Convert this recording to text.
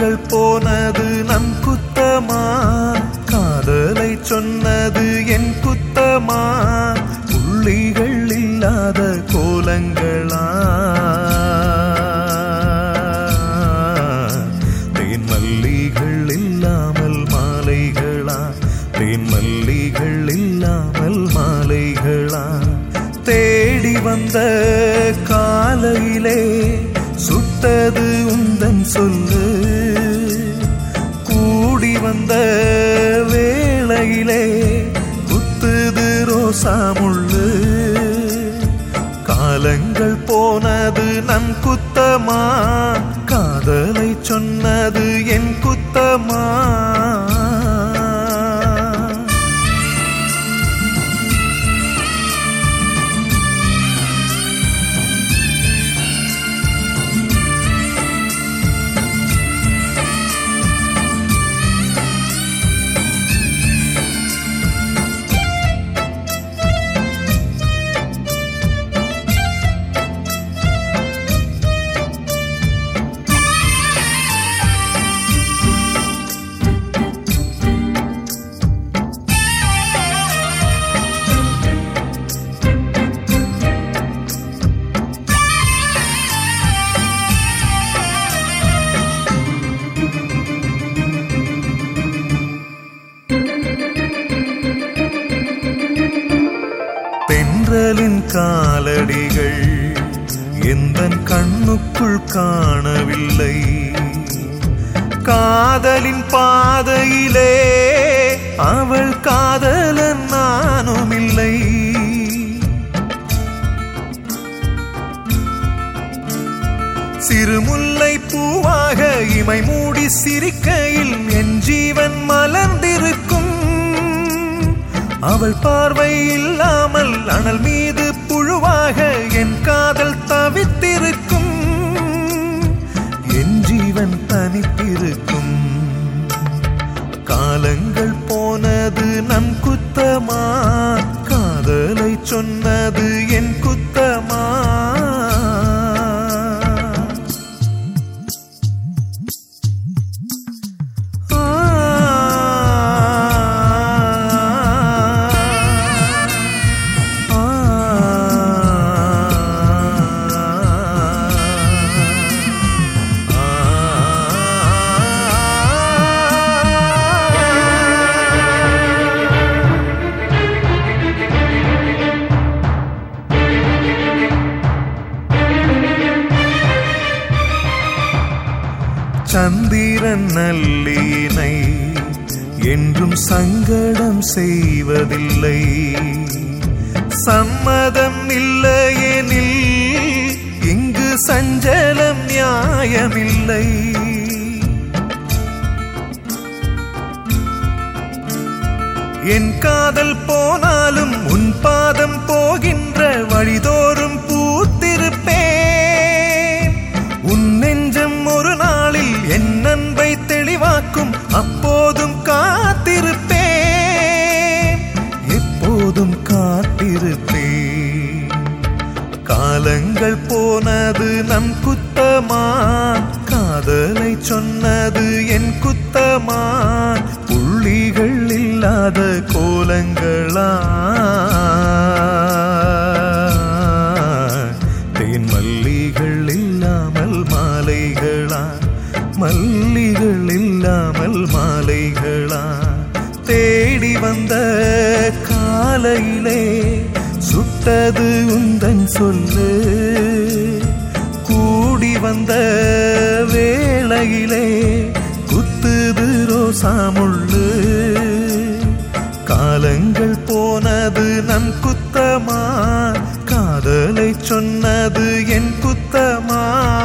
காலங்கள் போனது நம் குத்தமா காதலை சொன்னது என் குத்தமா புள்ளிகள் இல்லாத கோலங்களா தேன் மல்லிகள் இல்லாமல் மாலைகளா தேன் மல்லிகள் இல்லாமல் மாலைகளா தேடி வந்த காலையிலே சுட்டது உந்தன் சொல்லு கூடி வந்த வேளையிலே குத்துது ரோசா முள்ளு காலங்கள் போனது நம் குத்தமா காதலை சொன்னது என் குத்தமா தென்றலின் காலடிகள் எந்த கண்ணுக்குள் காணவில்லை காதலின் பாதையிலே அவள் காதலன் நானும் இல்லை சிறுமுல்லை பூவாக இமை மூடி சிரிக்கையில் என் ஜீவன் மலர்ந்திருக்கும் அவள் பார்வை இல்லாமல் அனல் மீது புழுவாக என் காதல் தவித்திருக்கும் என் ஜீவன் தனித்திருக்கும் காலங்கள் போனது நம் குத்தமா காதலை சொன்னது என் குத்தமா சந்திரன் நல்லீனை என்றும் சங்கடம் செய்வதில்லை சம்மதம் இல்லையெனில் இங்கு சஞ்சலம் நியாயமில்லை என் காதல் போனாலும் உன் பாதம் போகின்ற வழிதோறும் பூத்திருப்பேன் உன் நெஞ்சம் ஒரு நாளில் என் அன்பை தெளிவாக்கும் அப்போதும் காத்திருப்பேன் எப்போதும் காத்திருப்பேன் காலங்கள் போனது நம் குத்தமா காதலை சொன்னது என் குத்தமா புள்ளிகள் இல்லாத கோலங்களா தேன் மல்லிகள் இல்லாமல் மாலைகளா மல்லிகள் இல்லாமல் மாலைகளா தேடி வந்த காலையிலே சுட்டது உந்தன் சொல்லு கூடி வந்த வேளையிலே குத்துது ரோசா முள்ளு காலங்கள் போனது நம் குத்தமா காதலை சொன்னது என் குத்தமா